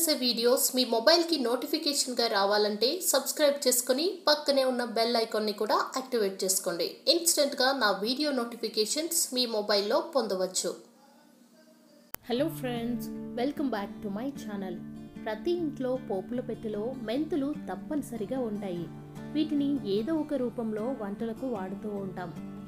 చేసే వీడియోస్ మీ మొబైల్కి నోటిఫికేషన్గా రావాలంటే సబ్స్క్రైబ్ చేసుకొని పక్కనే ఉన్న బెల్ ఐకాన్ని కూడా యాక్టివేట్ చేసుకోండి ఇన్స్టెంట్గా నా వీడియో నోటిఫికేషన్స్ మీ మొబైల్లో పొందవచ్చు hello friends welcome back to my channel ప్రతి ఇంట్లో పోపుల పెట్టెలో మెంతులు తప్పనిసరిగా ఉంటాయి వీటిని ఏదో ఒక రూపంలో వంటలకు వాడుతూ ఉంటాం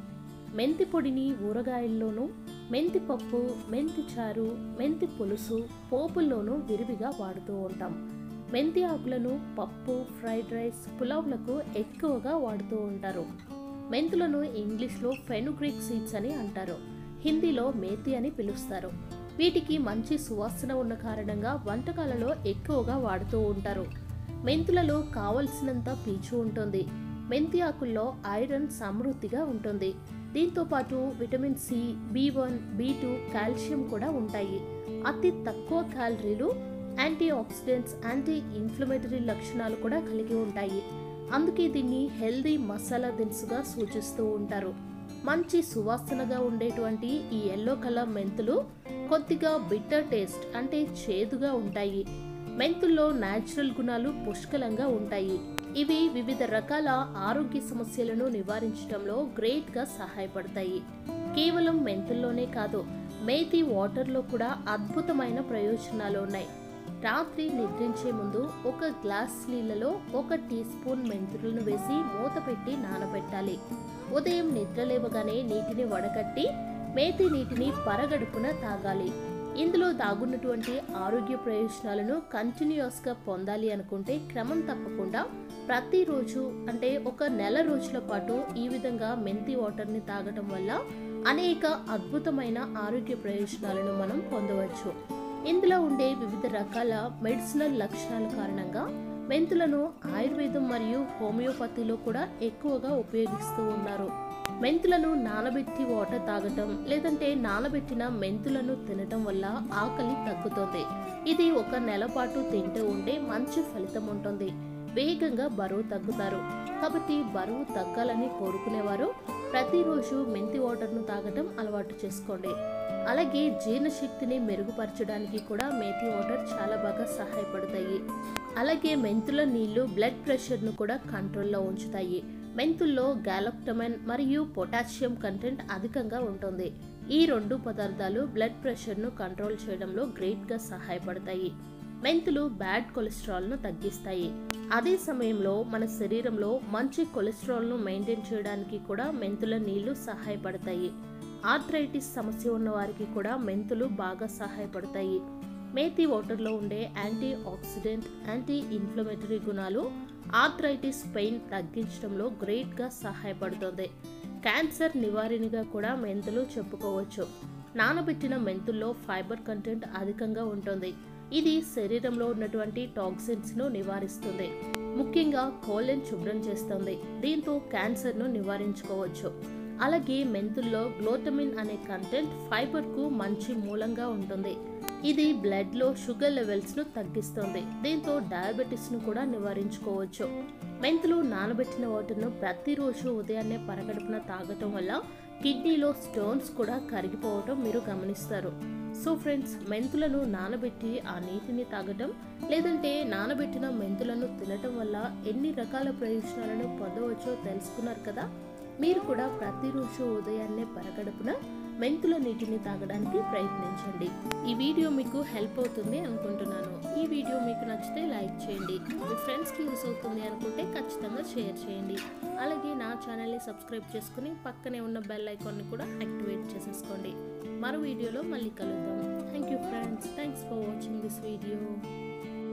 మెంతి పొడిని ఊరగాయల్లోనూ మెంతి పప్పు మెంతి చారు మెంతి పులుసు పోపుల్లోనూ విరివిగా వాడుతూ ఉంటాం మెంతి ఆకులను పప్పు ఫ్రైడ్ రైస్ పులావ్లకు ఎక్కువగా వాడుతూ ఉంటారు మెంతులను ఇంగ్లీష్లో ఫెనుగ్రిక్ సీడ్స్ అని అంటారు హిందీలో మేతి అని పిలుస్తారు వీటికి మంచి సువాసన ఉన్న కారణంగా వంటకాలలో ఎక్కువగా వాడుతూ ఉంటారు మెంతులలో కావలసినంత పీచు ఉంటుంది మెంతి ఆకుల్లో ఐరన్ సమృద్ధిగా ఉంటుంది దీంతో పాటు vitamin C B one B two calcium కూడా ఉంటాయి అతి తక్కువ క్యాలరీలు యాంటీ ఆక్సిడెంట్స్ యాంటీ ఇన్ఫ్లమేటరీ లక్షణాలు కూడా కలిగి ఉంటాయి అందుకే దీన్ని హెల్దీ మసాలా దినుసుగా సూచిస్తూ ఉంటారు మంచి సువాసనగా ఉండేటువంటి ఈ ఎల్లో కలర్ మెంతులు కొద్దిగా బిట్టర్ టేస్ట్ అంటే చేదుగా ఉంటాయి మెంతుల్లో న్యాచురల్ గుణాలు పుష్కలంగా ఉంటాయి ఇవి వివిధ రకాల ఆరోగ్య సమస్యలను నివారించడంలో గ్రేట్గా సహాయపడతాయి కేవలం మెంతుల్లోనే కాదు మేతి వాటర్లో కూడా అద్భుతమైన ప్రయోజనాలు ఉన్నాయి రాత్రి నిద్రించే ముందు ఒక గ్లాస్ నీళ్ళలో ఒక టీ స్పూన్ మెంతులను వేసి మూత పెట్టి నానబెట్టాలి ఉదయం నిద్ర లేవగానే నీటిని వడకట్టి మేతి నీటిని పరగడుపున తాగాలి ఇందులో దాగున్నటువంటి ఆరోగ్య ప్రయోజనాలను కంటిన్యూస్గా పొందాలి అనుకుంటే క్రమం తప్పకుండా ప్రతిరోజు అంటే ఒక నెల రోజుల పాటు ఈ విధంగా మెంతి వాటర్ని తాగటం వల్ల అనేక అద్భుతమైన ఆరోగ్య ప్రయోజనాలను మనం పొందవచ్చు ఇందులో ఉండే వివిధ రకాల మెడిసినల్ లక్షణాల కారణంగా మెంతులను ఆయుర్వేదం మరియు హోమియోపతిలో కూడా ఎక్కువగా ఉపయోగిస్తూ ఉన్నారు మెంతులను నానబెట్టి వాటర్ తాగటం లేదంటే నానబెట్టిన మెంతులను తినటం వల్ల ఆకలి తగ్గుతుంది ఇది ఒక నెల పాటు తింటూ ఉంటే మంచి ఫలితం ఉంటుంది వేగంగా బరువు తగ్గుతారు కాబట్టి బరువు తగ్గాలని కోరుకునేవారు ప్రతిరోజు మెంతి వాటర్ను తాగటం అలవాటు చేసుకోండి అలాగే జీర్ణశక్తిని మెరుగుపరచడానికి కూడా మేతి వాటర్ చాలా బాగా సహాయపడతాయి అలాగే మెంతుల నీళ్లు బ్లడ్ ప్రెషర్ను కూడా కంట్రోల్లో ఉంచుతాయి మెంతుల్లో గాలప్టమైన్ మరియు పొటాషియం కంటెంట్ అధికంగా ఉంటుంది ఈ రెండు పదార్థాలు బ్లడ్ ప్రెషర్ను కంట్రోల్ చేయడంలో గ్రేట్గా సహాయపడతాయి మెంతులు బ్యాడ్ కొలెస్ట్రాల్ను తగ్గిస్తాయి అదే సమయంలో మన శరీరంలో మంచి కొలెస్ట్రాల్ను మెయింటైన్ చేయడానికి కూడా మెంతుల నీళ్లు సహాయపడతాయి ఆర్థరైటిస్ సమస్య ఉన్న వారికి కూడా మెంతులు బాగా సహాయపడతాయి మేతి వాటర్లో ఉండే యాంటీ ఆక్సిడెంట్ యాంటీ ఇన్ఫ్లమేటరీ గుణాలు ఆర్థరైటిస్ పెయిన్ తగ్గించడంలో గ్రేట్గా సహాయపడుతుంది క్యాన్సర్ నివారణగా కూడా మెంతులు చెప్పుకోవచ్చు నానబెట్టిన మెంతుల్లో ఫైబర్ కంటెంట్ అధికంగా ఉంటుంది ఇది శరీరంలో ఉన్నటువంటి టాక్సిన్స్ను నివారిస్తుంది ముఖ్యంగా కోలెన్ శుభ్రం చేస్తుంది దీంతో క్యాన్సర్ను నివారించుకోవచ్చు అలాగే మెంతుల్లో గ్లోటమిన్ అనే కంటెంట్ ఫైబర్కు మంచి మూలంగా ఉంటుంది ఇది బ్లడ్లో షుగర్ లెవెల్స్ను తగ్గిస్తుంది దీంతో డయాబెటీస్ను కూడా నివారించుకోవచ్చు మెంతులు నానబెట్టిన వాటర్ను ప్రతిరోజు ఉదయాన్నే పరగడుపున తాగటం వల్ల కిడ్నీలో స్టోన్స్ కూడా కరిగిపోవటం మీరు గమనిస్తారు సో ఫ్రెండ్స్ మెంతులను నానబెట్టి ఆ నీటిని తాగటం లేదంటే నానబెట్టిన మెంతులను తినటం వల్ల ఎన్ని రకాల ప్రయోజనాలను పొందవచ్చో తెలుసుకున్నారు కదా మీరు కూడా ప్రతిరోజు ఉదయాన్నే పరగడుపున మెంతుల నీటిని తాగడానికి ప్రయత్నించండి ఈ వీడియో మీకు హెల్ప్ అవుతుంది అనుకుంటున్నాను ఈ వీడియో మీకు నచ్చితే లైక్ చేయండి మీ ఫ్రెండ్స్కి యూస్ అవుతుంది అనుకుంటే ఖచ్చితంగా షేర్ చేయండి అలాగే నా ఛానల్ని సబ్స్క్రైబ్ చేసుకుని పక్కనే ఉన్న బెల్ ఐకాన్ని కూడా యాక్టివేట్ చేసేసుకోండి మరో వీడియోలో మళ్ళీ కలుద్దాం thank you friends thanks for watching this video